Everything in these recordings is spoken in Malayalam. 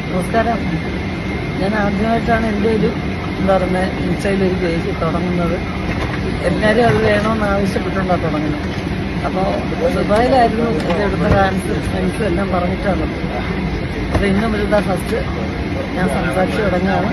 നമസ്കാരം ഞാൻ ആദ്യമായിട്ടാണ് എൻ്റെ ഒരു എന്താ പറയുന്നത് ഇൻസ്റ്റയിൽ ഒരു പേജ് തുടങ്ങുന്നത് എല്ലാവരും അത് വേണമെന്ന് ആവശ്യപ്പെട്ടുകൊണ്ടാണ് തുടങ്ങുന്നത് അപ്പോൾ ദുബായിലായിരുന്നു എൻ്റെ അടുത്ത ഡാൻസ് ഫ്രണ്ട്സും എല്ലാം പറഞ്ഞിട്ടാണ് അപ്പോൾ ഇന്നും വരുന്ന ഫസ്റ്റ് ഞാൻ സംസാരിച്ച് തുടങ്ങുകയാണ്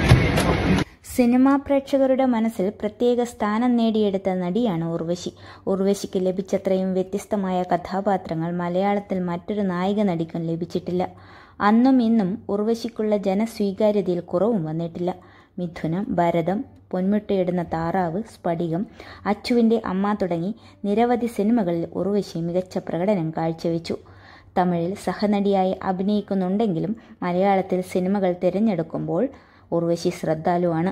സിനിമാ പ്രേക്ഷകരുടെ മനസ്സിൽ പ്രത്യേക സ്ഥാനം നേടിയെടുത്ത നടിയാണ് ഉർവശി ഉർവശിക്ക് ലഭിച്ചത്രയും വ്യത്യസ്തമായ കഥാപാത്രങ്ങൾ മലയാളത്തിൽ മറ്റൊരു നായിക നടിക്കും ലഭിച്ചിട്ടില്ല അന്നും ഇന്നും ഉർവശിക്കുള്ള ജനസ്വീകാര്യതയിൽ കുറവും വന്നിട്ടില്ല മിഥുനം ഭരതം പൊന്മുട്ടയിടുന്ന താറാവ് സ്ഫടികം അച്ചുവിൻ്റെ അമ്മ തുടങ്ങി നിരവധി സിനിമകളിൽ ഉർവശി മികച്ച പ്രകടനം കാഴ്ചവെച്ചു തമിഴിൽ സഹനടിയായി അഭിനയിക്കുന്നുണ്ടെങ്കിലും മലയാളത്തിൽ സിനിമകൾ തിരഞ്ഞെടുക്കുമ്പോൾ ഉർവശി ശ്രദ്ധാലുവാണ്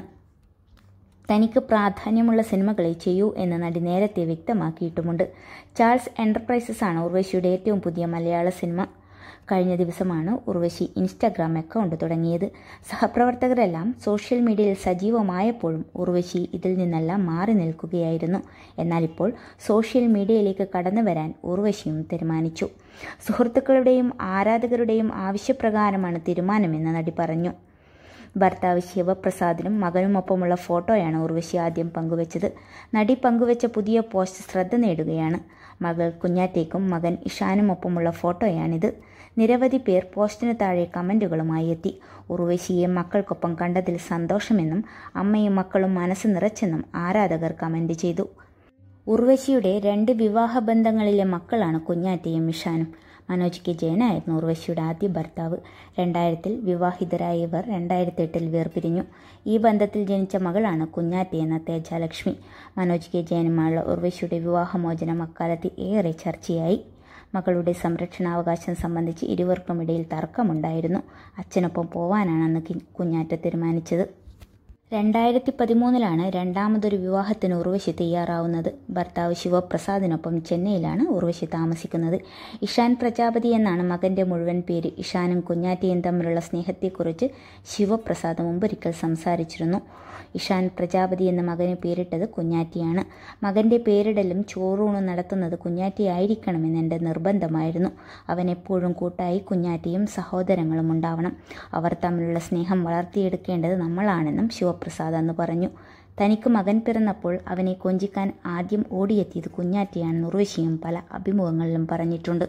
തനിക്ക് പ്രാധാന്യമുള്ള സിനിമകളെ ചെയ്യൂ എന്ന് നടി നേരത്തെ വ്യക്തമാക്കിയിട്ടുമുണ്ട് ചാൾസ് എന്റർപ്രൈസസ് ആണ് ഉർവശിയുടെ ഏറ്റവും പുതിയ മലയാള സിനിമ കഴിഞ്ഞ ദിവസമാണ് ഉർവശി ഇൻസ്റ്റാഗ്രാം അക്കൗണ്ട് തുടങ്ങിയത് സഹപ്രവർത്തകരെല്ലാം സോഷ്യൽ മീഡിയയിൽ സജീവമായപ്പോഴും ഉർവശി ഇതിൽ നിന്നെല്ലാം മാറി നിൽക്കുകയായിരുന്നു എന്നാൽ ഇപ്പോൾ സോഷ്യൽ മീഡിയയിലേക്ക് കടന്നു വരാൻ ഉർവശിയും തീരുമാനിച്ചു സുഹൃത്തുക്കളുടെയും ആരാധകരുടെയും ആവശ്യപ്രകാരമാണ് തീരുമാനമെന്ന് നടി പറഞ്ഞു ഭർത്താവ് ശിവപ്രസാദിനും മകനുമൊപ്പമുള്ള ഫോട്ടോയാണ് ഉർവശി ആദ്യം പങ്കുവച്ചത് നടി പങ്കുവച്ച പുതിയ പോസ്റ്റ് ശ്രദ്ധ നേടുകയാണ് മകൾ കുഞ്ഞാറ്റേക്കും മകൻ ഇഷാനുമൊപ്പമുള്ള ഫോട്ടോയാണിത് നിരവധി പേർ പോസ്റ്റിന് താഴെ കമൻറ്റുകളുമായി എത്തി ഉർവശിയെ മക്കൾക്കൊപ്പം കണ്ടതിൽ സന്തോഷമെന്നും അമ്മയും മക്കളും മനസ്സ് നിറച്ചെന്നും ആരാധകർ കമൻറ്റ് ചെയ്തു ഉർവശിയുടെ രണ്ട് വിവാഹ ബന്ധങ്ങളിലെ മക്കളാണ് കുഞ്ഞാറ്റയും ഇഷാനും മനോജ് കെ ജയനായിരുന്നു ഉർവശിയുടെ ആദ്യ ഭർത്താവ് രണ്ടായിരത്തിൽ വിവാഹിതരായ ഇവർ രണ്ടായിരത്തി എട്ടിൽ വേർപിരിഞ്ഞു ഈ ബന്ധത്തിൽ ജനിച്ച മകളാണ് കുഞ്ഞാറ്റ എന്ന തേജാലക്ഷ്മി മനോജ് കെ ജയനുമായുള്ള ഉർവശിയുടെ വിവാഹമോചനം അക്കാലത്ത് ഏറെ ചർച്ചയായി മകളുടെ സംരക്ഷണാവകാശം സംബന്ധിച്ച് ഇരുവർക്കുമിടയിൽ തർക്കമുണ്ടായിരുന്നു അച്ഛനൊപ്പം പോവാനാണ് അന്ന് കി- കുഞ്ഞാറ്റ തീരുമാനിച്ചത് രണ്ടായിരത്തി പതിമൂന്നിലാണ് രണ്ടാമതൊരു വിവാഹത്തിന് ഉർവശി തയ്യാറാവുന്നത് ഭർത്താവ് ശിവപ്രസാദിനൊപ്പം ചെന്നൈയിലാണ് ഉർവശി താമസിക്കുന്നത് ഇഷാൻ പ്രജാപതി എന്നാണ് മകന്റെ മുഴുവൻ പേര് ഇഷാനും കുഞ്ഞാറ്റയും തമ്മിലുള്ള സ്നേഹത്തെക്കുറിച്ച് ശിവപ്രസാദ് മുമ്പൊരിക്കൽ സംസാരിച്ചിരുന്നു ഇഷാൻ പ്രജാപതി എന്ന മകന് പേരിട്ടത് കുഞ്ഞാറ്റിയാണ് മകന്റെ പേരിടലും ചോറൂണും നടത്തുന്നത് കുഞ്ഞാറ്റിയായിരിക്കണമെന്ന് എൻ്റെ നിർബന്ധമായിരുന്നു അവൻ എപ്പോഴും കൂട്ടായി കുഞ്ഞാറ്റിയും സഹോദരങ്ങളും ഉണ്ടാവണം അവർ തമ്മിലുള്ള സ്നേഹം വളർത്തിയെടുക്കേണ്ടത് നമ്മളാണെന്നും ശിവപ്രസാദ് അന്ന് പറഞ്ഞു തനിക്ക് മകൻ പിറന്നപ്പോൾ അവനെ കൊഞ്ചിക്കാൻ ആദ്യം ഓടിയെത്തിയത് കുഞ്ഞാറ്റിയാണെന്ന് ഉർവശിയും പല അഭിമുഖങ്ങളിലും പറഞ്ഞിട്ടുണ്ട്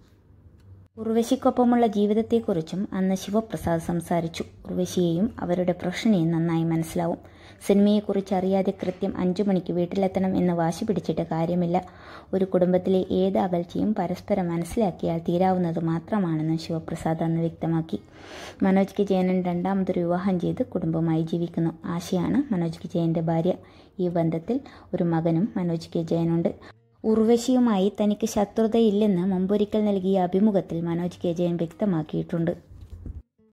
ഉർവശിക്കൊപ്പമുള്ള ജീവിതത്തെക്കുറിച്ചും അന്ന് ശിവപ്രസാദ് സംസാരിച്ചു ഉർവശിയെയും അവരുടെ പ്രൊഫഷനെയും നന്നായി മനസ്സിലാവും സിനിമയെക്കുറിച്ച് അറിയാതെ കൃത്യം അഞ്ചു മണിക്ക് വീട്ടിലെത്തണം എന്ന് വാശി പിടിച്ചിട്ട് കാര്യമില്ല ഒരു കുടുംബത്തിലെ ഏത് അകൽച്ചയും പരസ്പരം മനസ്സിലാക്കിയാൽ തീരാവുന്നത് മാത്രമാണെന്ന് ശിവപ്രസാദ് അന്ന് വ്യക്തമാക്കി മനോജ് കെ ജയനൻ രണ്ടാമതൊരു വിവാഹം ചെയ്ത് കുടുംബമായി ജീവിക്കുന്നു ആശയാണ് മനോജ് കെ ജയന്റെ ഭാര്യ ഈ ബന്ധത്തിൽ ഒരു മകനും മനോജ് കെ ജയനുണ്ട് ഉർവശിയുമായി തനിക്ക് ശത്രുതയില്ലെന്ന് മുമ്പൊരിക്കൽ നൽകിയ അഭിമുഖത്തിൽ മനോജ് കെ ജയൻ വ്യക്തമാക്കിയിട്ടുണ്ട്